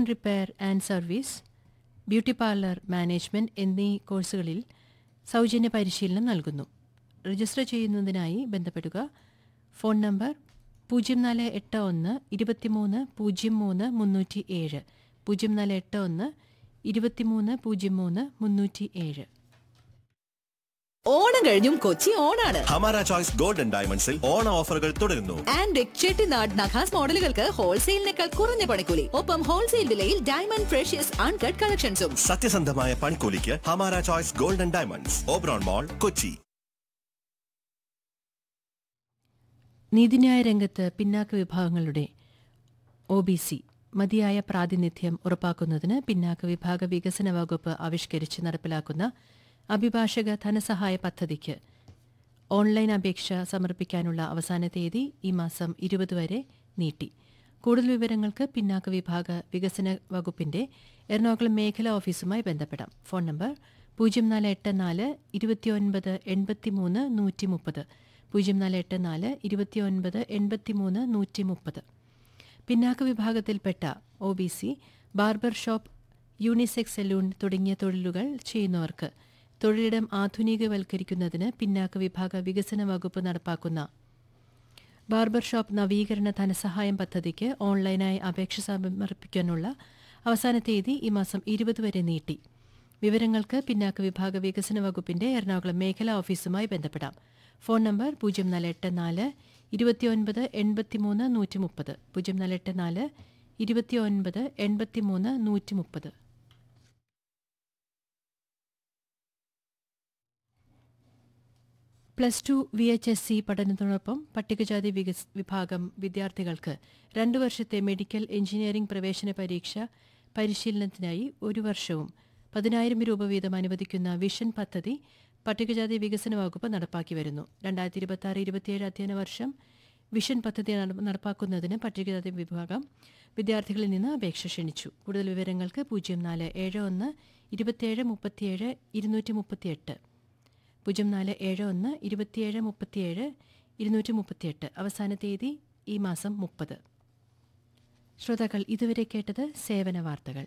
and repair and service beauty parlour management എന്നീ കോഴ്സുകളിൽ സൗജന്യ പരിശീലനം നൽകുന്നു രജിസ്റ്റർ ചെയ്യുന്നതിനായി ബന്ധപ്പെടുക ഫോൺ നമ്പർ പൂജ്യം നാല് എട്ട് ഒന്ന് ഇരുപത്തിമൂന്ന് പൂജ്യം മൂന്ന് മുന്നൂറ്റി ഏഴ് പൂജ്യം നാല് എട്ട് ഒന്ന് ഇരുപത്തിമൂന്ന് പൂജ്യം മൂന്ന് മുന്നൂറ്റി ഏഴ് ഓണം കഴിഞ്ഞും കൊച്ചി ഓണാണ് ഹമാര ചോയ്സ് ഗോൾഡൻ ഡയമണ്ട്സിൽ ഓണ ഓഫറുകൾ തുടരുന്നു ആൻഡ് ചെട്ടിനാട് നഖാസ് മോഡലുകൾക്ക് ഹോൾസെയിലിനേക്കാൾ കുറഞ്ഞ പണിക്കൂലി ഒപ്പം ഹോൾസെയിൽ വിലയിൽ ഡയമണ്ട് ഫ്രഷ്യസ് അൺകട്ട് കളക്ഷൻസും സത്യസന്ധമായ പണിക്കൂലിക്ക് Hamara choice golden diamonds Oberon mall Kochi നീതിന്യായ രംഗത്ത് പിന്നാക്ക വിഭാഗങ്ങളുടെ ഒ ബി സി മതിയായ പ്രാതിനിധ്യം ഉറപ്പാക്കുന്നതിന് പിന്നാക്ക വിഭാഗ വികസന വകുപ്പ് ആവിഷ്കരിച്ച് നടപ്പിലാക്കുന്ന അഭിഭാഷക ധനസഹായ പദ്ധതിക്ക് ഓൺലൈൻ അപേക്ഷ സമർപ്പിക്കാനുള്ള അവസാന തീയതി ഈ മാസം ഇരുപത് വരെ നീട്ടി കൂടുതൽ വിവരങ്ങൾക്ക് പിന്നാക്ക വിഭാഗ വികസന വകുപ്പിന്റെ എറണാകുളം മേഖലാ ഓഫീസുമായി ബന്ധപ്പെടാം ഫോൺ നമ്പർ പൂജ്യം നാല് എട്ട് നാല് ഇരുപത്തിയൊൻപത് എൺപത്തിമൂന്ന് നൂറ്റി മുപ്പത് പൂജ്യം നാല് എട്ട് നാല് ഇരുപത്തിയൊൻപത് എൺപത്തിമൂന്ന് നൂറ്റി മുപ്പത് പിന്നാക്ക വിഭാഗത്തിൽപ്പെട്ട O B C barber shop unisex salon തുടങ്ങിയ തൊഴിലുകൾ ചെയ്യുന്നവർക്ക് തൊഴിലിടം ആധുനികവൽക്കരിക്കുന്നതിന് പിന്നാക്ക വിഭാഗ വികസന വകുപ്പ് നടപ്പാക്കുന്ന ബാർബർ ഷോപ്പ് നവീകരണ ധനസഹായം പദ്ധതിക്ക് ഓൺലൈനായി അപേക്ഷ സമർപ്പിക്കാനുള്ള അവസാന തീയതി ഈ മാസം ഇരുപത് വരെ നീട്ടി വിവരങ്ങൾക്ക് പിന്നാക്ക വിഭാഗ വികസന വകുപ്പിന്റെ എറണാകുളം മേഖലാ ഓഫീസുമായി ബന്ധപ്പെടാം ഫോൺ നമ്പർ പൂജ്യം നാല് എട്ട് നാല് ഇരുപത്തിയൊൻപത് എൺപത്തിമൂന്ന് നൂറ്റി മുപ്പത് പൂജ്യം നാല് എട്ട് നാല് ഇരുപത്തിയൊൻപത് എൺപത്തിമൂന്ന് നൂറ്റി മുപ്പത് plus two V H S C പഠനത്തോടൊപ്പം പട്ടികജാതി വികസ് വിഭാഗം വിദ്യാർത്ഥികൾക്ക് രണ്ടു വർഷത്തെ മെഡിക്കൽ എഞ്ചിനീയറിംഗ് പ്രവേശന പരീക്ഷ പരിശീലനത്തിനായി ഒരു വർഷവും പതിനായിരം രൂപ വീതം അനുവദിക്കുന്ന വിഷൻ പദ്ധതി പട്ടികജാതി വികസന വകുപ്പ് നടപ്പാക്കി വരുന്നു രണ്ടായിരത്തി ഇരുപത്തി ആറ് ഇരുപത്തിയേഴ് അധ്യയന വർഷം വിഷൻ പദ്ധതി നട- നടപ്പാക്കുന്നതിന് പട്ടികജാതി വിഭാഗം വിദ്യാർത്ഥികളിൽ നിന്ന് അപേക്ഷ ക്ഷണിച്ചു കൂടുതൽ വിവരങ്ങൾക്ക് പൂജ്യം നാല് ഏഴ് ഒന്ന് ഇരുപത്തിയേഴ് മുപ്പത്തിയേഴ് ഇരുന്നൂറ്റി മുപ്പത്തിയെട്ട് പൂജ്യം നാല് ഏഴ് ഒന്ന് ഇരുപത്തിയേഴ് മുപ്പത്തിയേഴ് ഇരുന്നൂറ്റി മുപ്പത്തിയെട്ട് അവസാന തീയതി ഈ മാസം മുപ്പത് ശ്രോതാക്കൾ ഇതുവരെ കേട്ടത് സേവന വാർത്തകൾ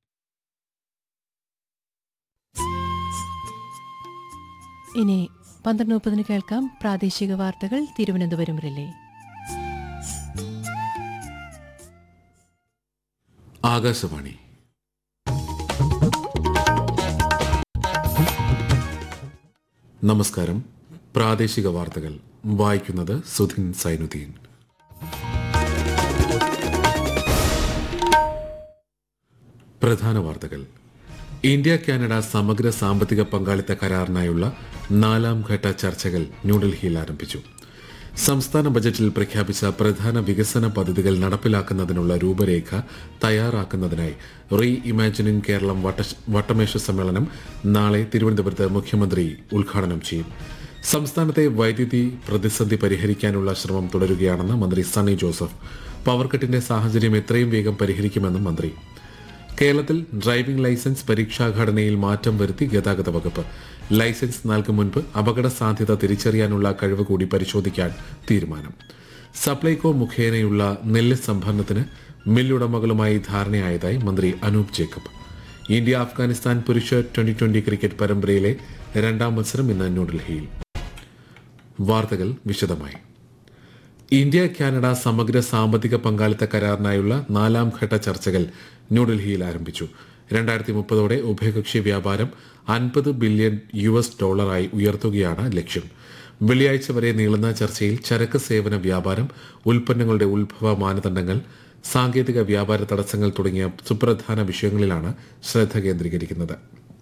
ഇനി പന്ത്രണ്ട് മുപ്പതിന് കേൾക്കാം പ്രാദേശിക വാർത്തകൾ തിരുവനന്തപുരം റിലേ ആകാശവാണി നമസ്കാരം പ്രാദേശിക വാർത്തകൾ വായിക്കുന്നത് സുധിൻ സൈനുദ്ദീൻ പ്രധാന വാർത്തകൾ ഇന്ത്യ കാനഡ സമഗ്ര സാമ്പത്തിക പങ്കാളിത്ത കരാറിനായുള്ള നാലാം ഘട്ട ചർച്ചകൾ ന്യൂഡൽഹിയിൽ ആരംഭിച്ചു സംസ്ഥാന ബജറ്റിൽ പ്രഖ്യാപിച്ച പ്രധാന വികസന പദ്ധതികൾ നടപ്പിലാക്കുന്നതിനുള്ള രൂപരേഖ തയ്യാറാക്കുന്നതിനായി റീ ഇമാജിനിംഗ് കേരളം വട്ട- വട്ടമേശ സമ്മേളനം നാളെ തിരുവനന്തപുരത്ത് മുഖ്യമന്ത്രി ഉദ്ഘാടനം ചെയ്യും സംസ്ഥാനത്തെ വൈദ്യുതി പ്രതിസന്ധി പരിഹരിക്കാനുള്ള ശ്രമം തുടരുകയാണെന്ന് മന്ത്രി സണ്ണി ജോസഫ് പവർ കട്ടിന്റെ സാഹചര്യം എത്രയും വേഗം പരിഹരിക്കുമെന്നും മന്ത്രി കേരളത്തിൽ ഡ്രൈവിംഗ് ലൈസൻസ് പരീക്ഷാഘടനയിൽ മാറ്റം വരുത്തി ഗതാഗത വകുപ്പ് ലൈസൻസ് നൽകും മുൻപ് അപകട സാധ്യത തിരിച്ചറിയാനുള്ള കഴിവ് കൂടി പരിശോധിക്കാൻ തീരുമാനം സപ്ലൈകോ മുഖേനയുള്ള നെല്ല് സംഭരണത്തിന് മില്ലുടമകളുമായി ധാരണയായതായി മന്ത്രി അനൂപ് ജേക്കബ് ഇന്ത്യ അഫ്ഗാനിസ്ഥാൻ പുരുഷ ട്വന്റി ട്വന്റി ക്രിക്കറ്റ് പരമ്പരയിലെ രണ്ടാം മത്സരം ഇന്ന് ന്യൂഡൽഹിയിൽ വാർത്തകൾ വിശദമായി ഇന്ത്യ കാനഡ സമഗ്ര സാമ്പത്തിക പങ്കാളിത്ത കരാറിനായുള്ള നാലാം ഘട്ട ചർച്ചകൾ ന്യൂഡൽഹിയിൽ ആരംഭിച്ചു രണ്ടായിരത്തി മുപ്പതോടെ ഉഭയകക്ഷി വ്യാപാരം അൻപത് ബില്യൺ യു എസ് ഡോളറായി ഉയർത്തുകയാണ് ലക്ഷ്യം വെള്ളിയാഴ്ച വരെ നീളുന്ന ചർച്ചയിൽ ചരക്ക് സേവന വ്യാപാരം ഉൽപ്പന്നങ്ങളുടെ ഉത്ഭവ മാനദണ്ഡങ്ങൾ സാങ്കേതിക വ്യാപാര തടസ്സങ്ങൾ തുടങ്ങിയ സുപ്രധാന വിഷയങ്ങളിലാണ് ശ്രദ്ധ കേന്ദ്രീകരിക്കുന്നത്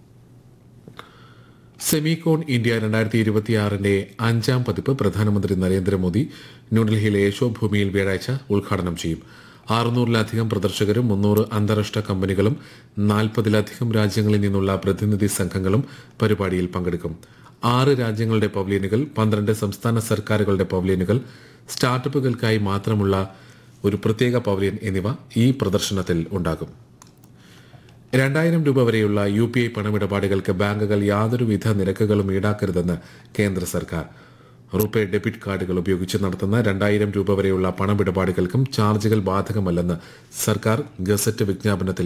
സെമികോൺ ഇന്ത്യ രണ്ടായിരത്തി ഇരുപത്തിയാറിന്റെ അഞ്ചാം പതിപ്പ് പ്രധാനമന്ത്രി നരേന്ദ്രമോദി ന്യൂഡൽഹിയിലെ യശോഭൂമിയിൽ വ്യാഴാഴ്ച ഉദ്ഘാടനം ചെയ്യും അറുന്നൂറിലധികം പ്രദർശകരും മുന്നൂറ് അന്താരാഷ്ട്ര കമ്പനികളും നാൽപ്പതിലധികം രാജ്യങ്ങളിൽ നിന്നുള്ള പ്രതിനിധി സംഘങ്ങളും പരിപാടിയിൽ പങ്കെടുക്കും ആറ് രാജ്യങ്ങളുടെ പവലിയനുകൾ പന്ത്രണ്ട് സംസ്ഥാന സർക്കാരുകളുടെ പവലിയനുകൾ സ്റ്റാർട്ടപ്പുകൾക്കായി മാത്രമുള്ള ഒരു പ്രത്യേക പവലിയൻ എന്നിവ ഈ പ്രദർശനത്തിൽ ഉണ്ടാകും രണ്ടായിരം രൂപ വരെയുള്ള യു പി ഐ പണമിടപാടുകൾക്ക് ബാങ്കുകൾ യാതൊരുവിധ നിരക്കുകളും ഈടാക്കരുതെന്ന് കേന്ദ്ര സർക്കാർ റുപേ ഡെബിറ്റ് കാർഡുകൾ ഉപയോഗിച്ച് നടത്തുന്ന രണ്ടായിരം രൂപ വരെയുള്ള പണമിടപാടുകൾക്കും ചാർജുകൾ ബാധകമല്ലെന്ന് സർക്കാർ ഗസറ്റ് വിജ്ഞാപനത്തിൽ